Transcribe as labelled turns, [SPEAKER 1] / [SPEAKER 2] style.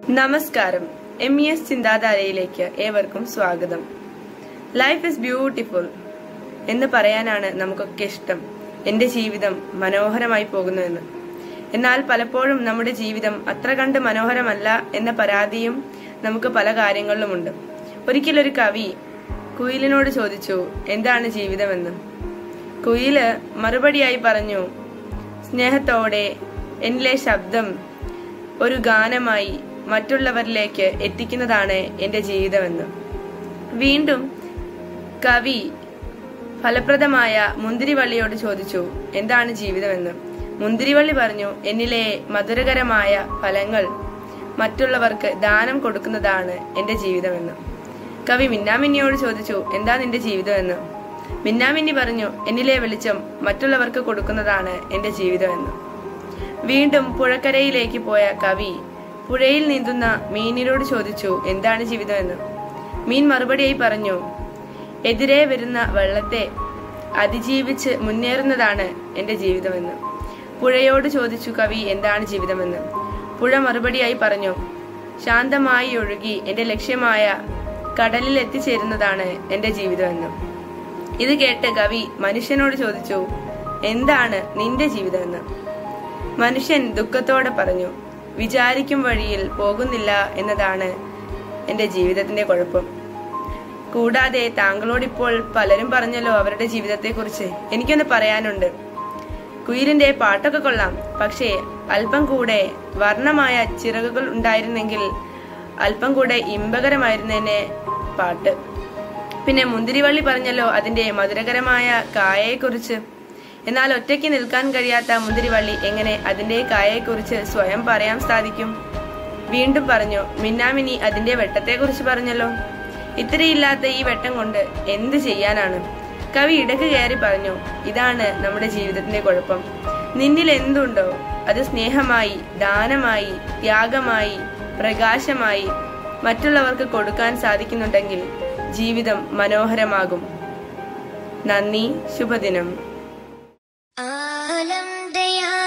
[SPEAKER 1] നമസ്കാരം M E S ചിന്താധാരയിലേക്ക് ഏവർക്കും സ്വാഗതം ലൈഫ് ഇസ് ബ്യൂട്ടിഫുൾ എന്ന് പറയാനാണ് നമുക്കൊക്കെ ഇഷ്ടം എന്റെ ജീവിതം മനോഹരമായി പോകുന്നു എന്ന് എന്നാൽ പലപ്പോഴും നമ്മുടെ ജീവിതം അത്ര കണ്ട് മനോഹരമല്ല എന്ന പരാതിയും നമുക്ക് പല കാര്യങ്ങളിലുമുണ്ട് ഒരിക്കലൊരു കവി കുയിലിനോട് ചോദിച്ചു എന്താണ് ജീവിതമെന്ന് കുയില് മറുപടിയായി പറഞ്ഞു സ്നേഹത്തോടെ എന്നിലെ ശബ്ദം ഒരു ഗാനമായി മറ്റുള്ളവരിലേക്ക് എത്തിക്കുന്നതാണ് എന്റെ ജീവിതമെന്ന് വീണ്ടും കവി ഫലപ്രദമായ മുന്തിരിവള്ളിയോട് ചോദിച്ചു എന്താണ് ജീവിതമെന്ന് മുന്തിരിവള്ളി പറഞ്ഞു എന്നിലെ മധുരകരമായ ഫലങ്ങൾ മറ്റുള്ളവർക്ക് ദാനം കൊടുക്കുന്നതാണ് എന്റെ ജീവിതമെന്ന് കവി മിന്നാമിന്നിയോട് ചോദിച്ചു എന്താ നിന്റെ ജീവിതമെന്ന് മിന്നാമിന്നി പറഞ്ഞു എന്നിലെ വെളിച്ചം മറ്റുള്ളവർക്ക് കൊടുക്കുന്നതാണ് എന്റെ ജീവിതമെന്ന് വീണ്ടും പുഴക്കരയിലേക്ക് പോയ കവി പുഴയിൽ നീന്തുന്ന മീനിനോട് ചോദിച്ചു എന്താണ് ജീവിതമെന്ന് മീൻ മറുപടിയായി പറഞ്ഞു എതിരെ വരുന്ന വെള്ളത്തെ അതിജീവിച്ച് മുന്നേറുന്നതാണ് എന്റെ ജീവിതമെന്ന് പുഴയോട് ചോദിച്ചു കവി എന്താണ് ജീവിതമെന്ന് പുഴ മറുപടിയായി പറഞ്ഞു ശാന്തമായി ഒഴുകി എന്റെ ലക്ഷ്യമായ കടലിൽ എത്തിച്ചേരുന്നതാണ് എന്റെ ജീവിതമെന്ന് ഇത് കേട്ട് കവി മനുഷ്യനോട് ചോദിച്ചു എന്താണ് നിന്റെ ജീവിതമെന്ന് മനുഷ്യൻ ദുഃഖത്തോടെ പറഞ്ഞു വിചാരിക്കും വഴിയിൽ പോകുന്നില്ല എന്നതാണ് എന്റെ ജീവിതത്തിന്റെ കുഴപ്പം കൂടാതെ താങ്കളോടിപ്പോൾ പലരും പറഞ്ഞല്ലോ അവരുടെ ജീവിതത്തെക്കുറിച്ച് എനിക്കൊന്ന് പറയാനുണ്ട് കുയിലിന്റെ പാട്ടൊക്കെ കൊള്ളാം പക്ഷേ അല്പം കൂടെ വർണ്ണമായ ചിറകുകൾ ഉണ്ടായിരുന്നെങ്കിൽ അല്പം കൂടെ ഇമ്പകരമായിരുന്നേനെ പാട്ട് പിന്നെ മുന്തിരിവള്ളി പറഞ്ഞല്ലോ അതിന്റെ മധുരകരമായ കായയെക്കുറിച്ച് എന്നാൽ ഒറ്റയ്ക്ക് നിൽക്കാൻ കഴിയാത്ത മുന്തിരിവള്ളി എങ്ങനെ അതിന്റെ കായയെക്കുറിച്ച് സ്വയം പറയാൻ സാധിക്കും വീണ്ടും പറഞ്ഞു മിന്നാമിനി അതിന്റെ വെട്ടത്തെക്കുറിച്ച് പറഞ്ഞല്ലോ ഇത്രയില്ലാത്ത ഈ വെട്ടം കൊണ്ട് എന്ത് ചെയ്യാനാണ് കവി ഇടക്ക് കയറി പറഞ്ഞു ഇതാണ് നമ്മുടെ ജീവിതത്തിന്റെ കുഴപ്പം നിന്നിൽ എന്തുണ്ടോ അത് സ്നേഹമായി ദാനമായി ത്യാഗമായി പ്രകാശമായി മറ്റുള്ളവർക്ക് കൊടുക്കാൻ സാധിക്കുന്നുണ്ടെങ്കിൽ ജീവിതം മനോഹരമാകും നന്ദി ശുഭദിനം
[SPEAKER 2] आलम दया